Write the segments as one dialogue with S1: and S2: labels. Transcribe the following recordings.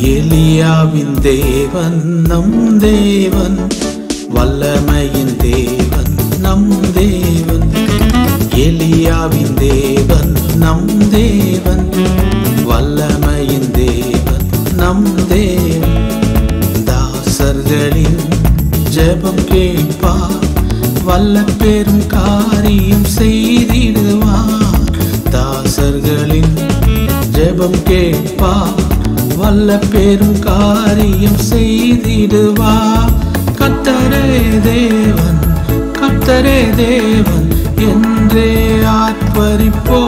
S1: எலியாவின் தேவன் நம் தேவன் வல்லமையின் தேவன் நம் தேவன் எலியாவின் தேவன் நம் தேவன் வல்லமையின் தேவன் நம் தேவன் தாசர்களின் ஜெபம் கேட்பார் வல்ல பெரும் காரியம் செய்திடுவார் தாசர்களின் ஜெபம் கேட்பார் வல்ல பெரும் காரியம் செய்திடுவார் கத்தரே தேவன் கத்தரே தேவன் என்றே ஆர்ப்பரிப்போ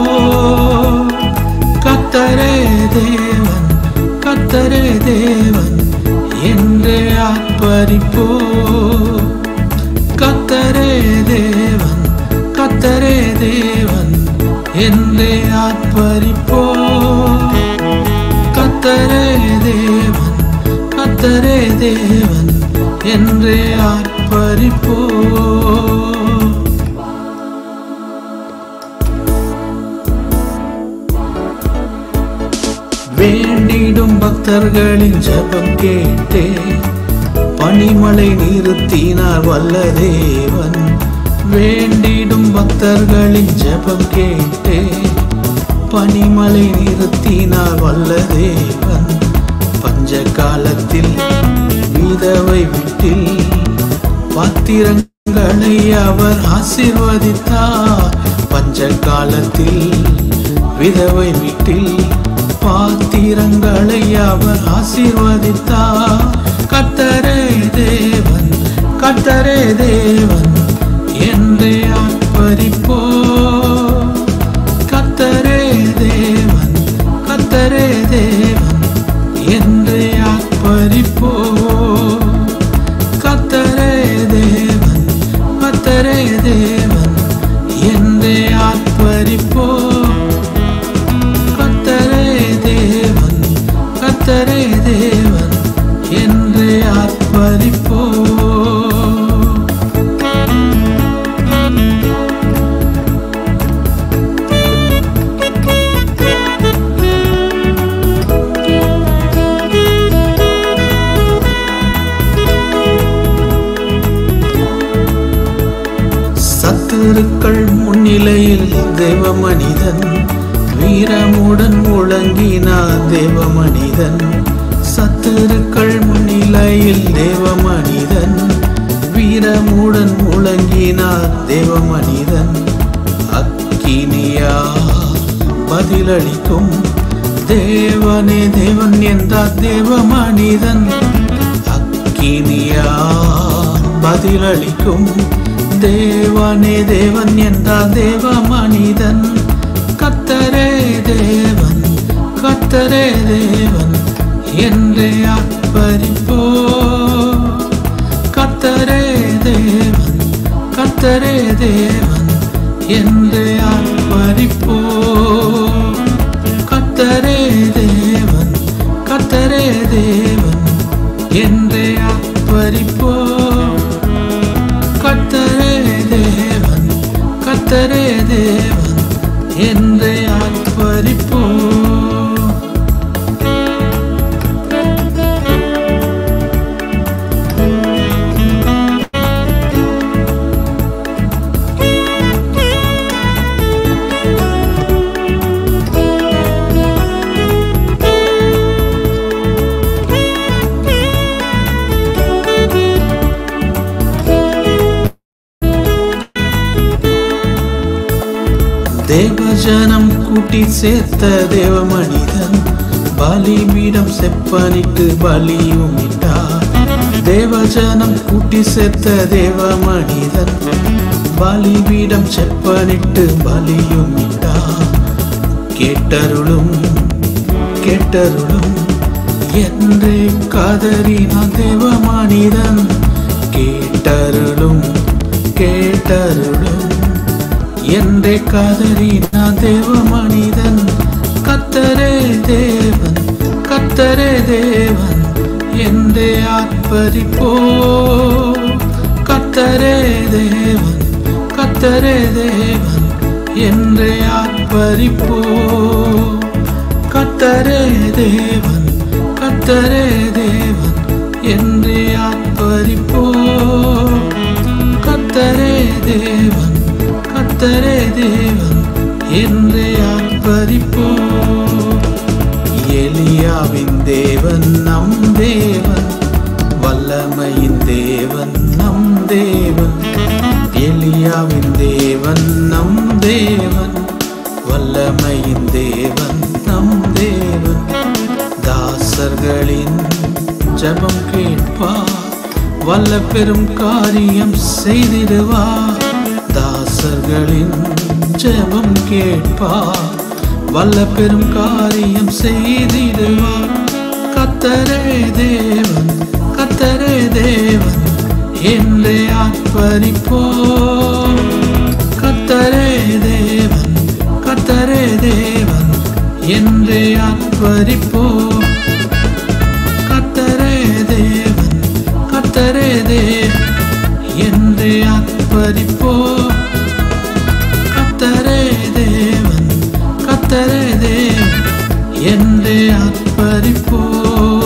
S1: கத்தரே தேவன் கத்தரே தேவன் என்றே ஆர்ப்பரிப்போ கத்தரே தேவன் கத்தரே தேவன் என்றே ஆர்ப்பரிப்போ கத்தரே தேவன் கத்தரே தேவன் என்றே ஆர்ப்பரிப்போ வேண்டிடும் பக்தர்களின் ஜபம் கேட்டே பனிமலை நிறுத்தினார் வல்ல தேவன் வேண்டிடும் பக்தர்களின் ஜபம் கேட்டே பனிமலை நிறுத்தினார் வல்ல தேவன் பஞ்ச காலத்தில் விதவை வீட்டில் பாத்திரங்களை அவர் ஆசீர்வதித்தார் பஞ்ச காலத்தில் விதவை வீட்டில் பாத்திரங்களை அவர் ஆசீர்வதித்தார் கத்தரே தேவன் கத்தரே தேவன் என்றே ஆர்ப்பரிப்போ கத்தரே தேவன் கத்தரே தேவன் என்றே ஆர்ப்பரிப்போ கத்தரே தேவன் கத்தரே தேவன் என்றே ஆர்ப்பரிப்போ கத்தரே தேவன் கத்தரே தேவன் என்றே ஆர்ப்பரிப்போ சத்துருக்கள் முன்னிலையில் தேவ மனிதன் வீரமுடன் முழங்கினார் தேவ மனிதன் சத்துருக்கள் முன்னிலையில் தேவ மனிதன் வீரமுடன் முழங்கினார் தேவ மனிதன் அக்கினியா பதிலளிக்கும் தேவனே தேவன் என்றார் தேவ மனிதன் அக்கினியா பதிலளிக்கும் தேவனே தேவன் என்றார் தேவ மனிதன் கத்தரே தேவன் கத்தரே தேவன் என்றே ஆர்ப்பரிப்போ கத்தரே தேவன் கத்தரே தேவன் என்றே ஆர்ப்பரிப்போ கத்தரே தேவன் கத்தரே தேவன் என்றே ஆர்ப்பரிப்போ கத்தரே தேவன் கத்தரே தேவன் என்றே ஆர்ப்பரிப்போ தேவஜனம் கூட்டி சேர்த்த தேவ மனிதன் பலிபீடம் செப்பனிட்டு பலியும் இட்டார் தேவஜனம் கூட்டி சேர்த்த தேவ மனிதன் பலிபீடம் செப்பனிட்டு பலியும் இட்டார் கேட்டருளும் கேட்டருளும் என்றே கதறினான் தேவ மனிதன் கேட்டருளும் கேட்டருளும் என்றே கதறினா தேவ மனிதன் கத்தரே தேவன் கத்தரே தேவன் என்றே ஆர்ப்பரிப்போ கத்தரே தேவன் கத்தரே தேவன் என்றே ஆர்ப்பரிப்போ கத்தரே தேவன் கத்த கத்தரே தேவன் என்றே ஆத்பரிப்போ கத்தரே தேவன் கத்தரே தேவன் என்றே ஆத்பரிப்போ எலியாவின் தேவன் நம் தேவன் வல்லமையின் தேவன் நம் தேவன் எலியாவின் தேவன் நம் தேவன் வல்லமையின் தேவன் நம் தேவன் தாசர்களின் ஜபம் கேட்பார் வல்ல பெரும் காரியம் செய்திடுவார் தாசர்களின் ஜெபம் கேட்பார் வல்ல பெரும் காரியம் செய்திடுவார் கத்தரே தேவன் கத்தரே தேவன் என்றே ஆத்பரிப்போ கத்தரே தேவன் கத்தரே தேவன் என்றே ஆத்பரிப்போ கத்தரே தேவன் கத்தரே தேவன் என்றே ஆத்பரிப்போ கத்தரே தேவன் கத்தரே தேவன் என்றே ஆத்பரிப்போ